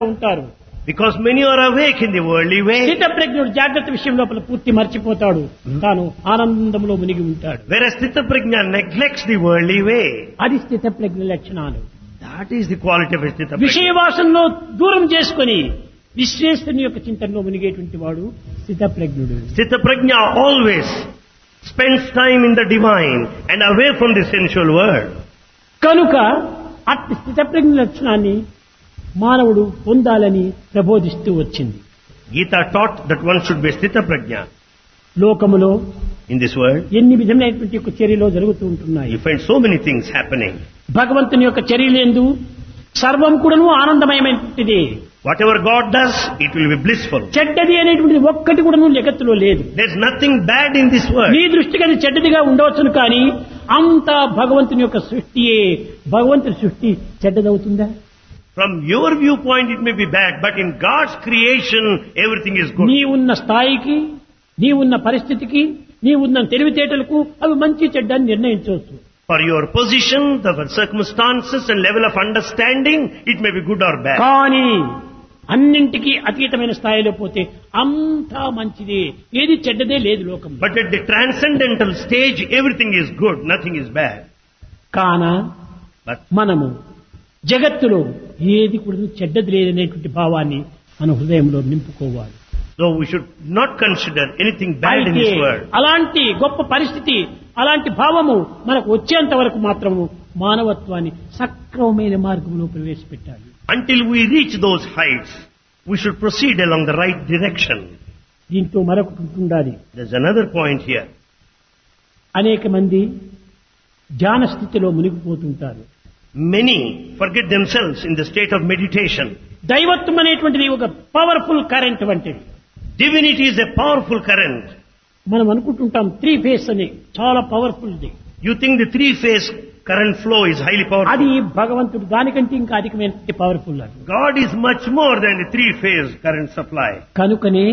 ఉంటారు Because many are awake in the worldly way. స్థితప్రజ్ఞుడు జాగ్రత్త విషయం లోపల పూర్తి మర్చిపోతాడు తాను ఆనందంలో మునిగి ఉంటాడు Whereas Stita Prajna neglects the worldly way. అది స్థితప్రజ్ఞ లక్షణాలు That is the quality of a Stita Prajna. విషయవాసంలో దూరం చేసుకొని విశ్వేశ్వరుని యొక్క చింతనలో మునిగేటువంటి వాడు స్థితప్రజ్ఞుడు Stita Prajna always spends time in the divine and away from the sensual world. కనుక అట్టి స్థితప్రజ్ఞ లక్షణాన్ని మానవుడు పొందాలని ప్రబోధిస్తూ వచ్చింది Gita taught that one should be Stita Prajna లోకములో in this world. ఎన్ని విధమైనటువంటి యొక్క చర్యలు జరుగుతూ ఉంటున్నాయి You find so many things happening. భగవంతుని యొక్క చర్యలందు సర్వం కూడాను ఆనందమయమైనటువంటిది Whatever God does, it will be blissful. చెడ్డది అనేటువంటిది ఒక్కటి కూడాను జగత్తులో లేదు There's nothing bad in this world. నీ దృష్టికి అది చెడ్డదిగా ఉండవచ్చును కానీ అంతా భగవంతుని యొక్క సృష్టియే భగవంతుని సృష్టి చెడ్డదవుతుందా From your viewpoint, it may be bad, but in God's creation, everything is good. నీ ఉన్న స్థాయికి నీ ఉన్న పరిస్థితికి నీ ఉన్న తెలివితేటలకు అవి మంచి చెడ్డ అని నిర్ణయించవచ్చు For your position, the circumstances and level of understanding, it may be good or bad. కానీ అన్నింటికీ అతీతమైన స్థాయిలో పోతే అంతా మంచిదే ఏది చెడ్డదే లేదు లోకంలో But at the transcendental stage, everything is good, nothing is bad. కాన But మనము జగత్తులో ఏది కూడా చెడ్డది లేదనేటువంటి భావాన్ని మన హృదయంలో నింపుకోవాలి so we should not consider anything bad in అయితే this world. అలాంటి గొప్ప పరిస్థితి అలాంటి భావము మనకు వచ్చేంత వరకు మాత్రము మానవత్వాన్ని సక్రమమైన మార్గంలో ప్రవేశపెట్టాలి Until we reach those heights, we should proceed along the right direction. దీంతో మరొకటి ఉండాలి There's another point here. అనేక మంది ధ్యాన స్థితిలో మునిగిపోతుంటారు Many forget themselves in the state of meditation. దైవత్వం అనేటువంటిది ఒక పవర్ఫుల్ కరెంట్ వంటిది Divinity is a powerful current. మనం అనుకుంటుంటాం త్రీ ఫేస్ అని చాలా powerful the You think the three-phase current flow is highly powerful. అది భగవంతుడు దానికంటే ఇంకా అధికమైన పవర్ఫుల్ అది God is much more than the three-phase current supply. కనుకనే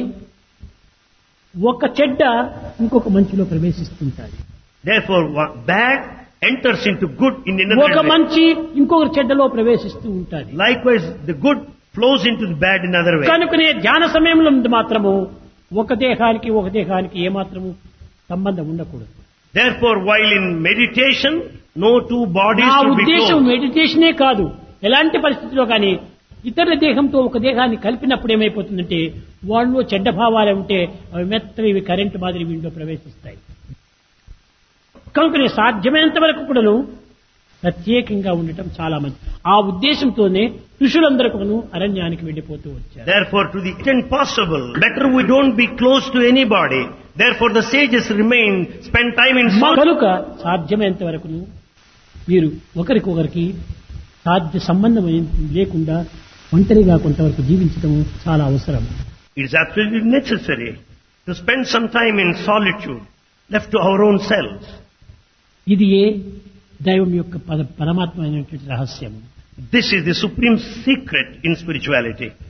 ఒక చెడ్డ ఇంకొక మంచిలో ప్రవేశిస్తుంటాయి Therefore, one- bad enters into good in ఒక another way. మంచి ఇంకొక చెడ్డలో ప్రవేశిస్తూ ఉంటుంది Likewise, the good flows into the bad in another way. కనుకనే ధ్యాన సమయంలో మాత్రము ఒక దేహానికి ఒక దేహానికి ఏమాత్రము సంబంధం ఉండకూడదు Therefore, while in meditation, no two bodies నా should be ఉద్దేశం close. మెడిటేషనే కాదు ఎలాంటి పరిస్థితిలో కానీ ఇతర దేహంతో ఒక దేహాన్ని కలిపినప్పుడు ఏమైపోతుందంటే వాళ్ళు చెడ్డ భావాలు ఉంటే అవి మెత్తవి ఇవి కరెంటు మాదిరి వీటిలో ప్రవేశిస్తాయి కనుకనే సాధ్యమైనంత వరకు కూడాను ప్రత్యేకంగా ఉండటం చాలా మంచి ఆ ఉద్దేశంతోనే ఋషులందరూ అరణ్యానికి వెళ్ళిపోతూ వచ్చారు Therefore, to the extent possible, better we don't be close to anybody. Therefore, the sages remain, spend time in మా solitude. కనుక సాధ్యమైనంత వరకు మీరు ఒకరికొకరికి సాధ్య సంబంధం ఏం- లేకుండా ఒంటరిగా కొంతవరకు జీవించడం చాలా అవసరం It is absolutely necessary to spend some time in solitude, left to our own selves. ఇది ఏ దైవం యొక్క పద పరమాత్మ అయినటువంటి రహస్యం This is the supreme secret in spirituality.